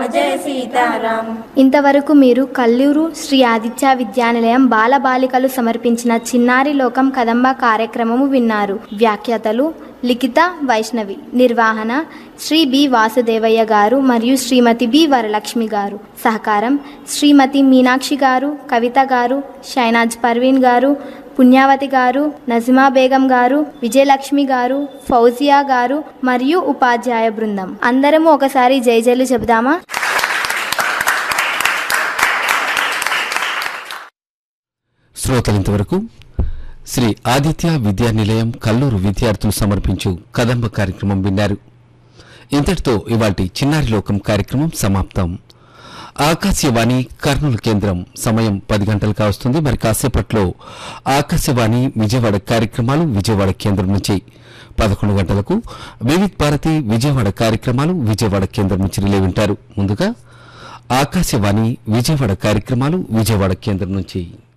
జయ సీతారాం ఇంతవరకు మీరు కల్లూరు శ్రీ ఆదిత్య విద్యానిలయం బాలబాలికలు సమర్పించిన చిన్నారి లోకం కదంబ కార్యక్రమము విన్నారు వ్యాఖ్యాతలు లిఖిత వైష్ణవి నిర్వహణ శ్రీ బి వాసుదేవయ్య గారు మరియు శ్రీమతి బి వరలక్ష్మి గారు సహకారం శ్రీమతి మీనాక్షి గారు కవిత గారు షైనాజ్ పర్వీన్ గారు పుణ్యావతి గారు నజిమా బేగం గారు విజయలక్ష్మి గారు ఫౌజియా గారు మరియు ఉపాధ్యాయ బృందం అందరము ఒకసారి జైజలు చెబుదామా శ్రోతలింతవరకు శ్రీ ఆదిత్య విద్యా నిలయం కల్లూరు విద్యార్థులు సమర్పించు కదంబ కార్యక్రమం విన్నారు ఇంతటితో ఇవాటి చిన్నారి లోకం కార్యక్రమం సమాప్తం ఆకాశవాణి కర్నూలు కేంద్రం సమయం పది గంటలు కావస్తుంది మరి కాసేపట్లో ఆకాశవాణి విజయవాడ కార్యక్రమాలు విజయవాడ కేంద్రం నుంచి పదకొండు గంటలకు వివిధ్ భారతి విజయవాడ కార్యక్రమాలు విజయవాడ కేంద్రం నుంచి రిలే వింటారు ముందుగా ఆకాశవాణి విజయవాడ కార్యక్రమాలు విజయవాడ కేంద్రం నుంచి